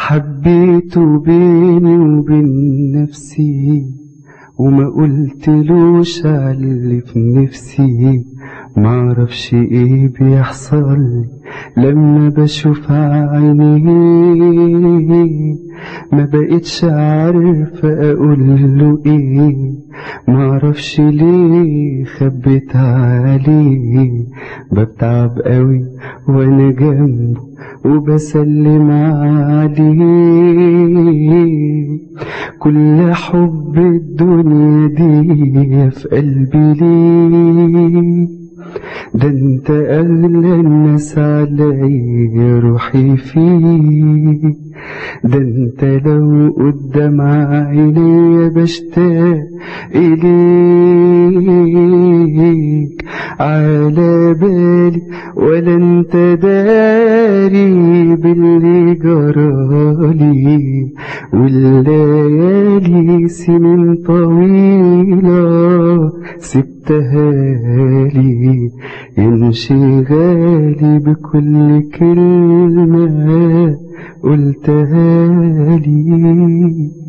حبيته بيني وبين نفسي وما قلتلوش اللي في نفسي معرفش ايه بيحصل لي لما بشوف عينيه ما بقتش عارف اقول له ايه معرفش ليه خبيت عليه بتعب قوي وانا جنبه وبسلم عليه كل حب الدنيا دي في قلبي ليه ده انت اغلى الناس عليا روحي فيه ده انت لو قدام عيني بشتاق اليك على بالي ولا انت داري باللي جرالي والليالي سنين طويلة سبتها لي انشغالي بكل كلمة قلتها لي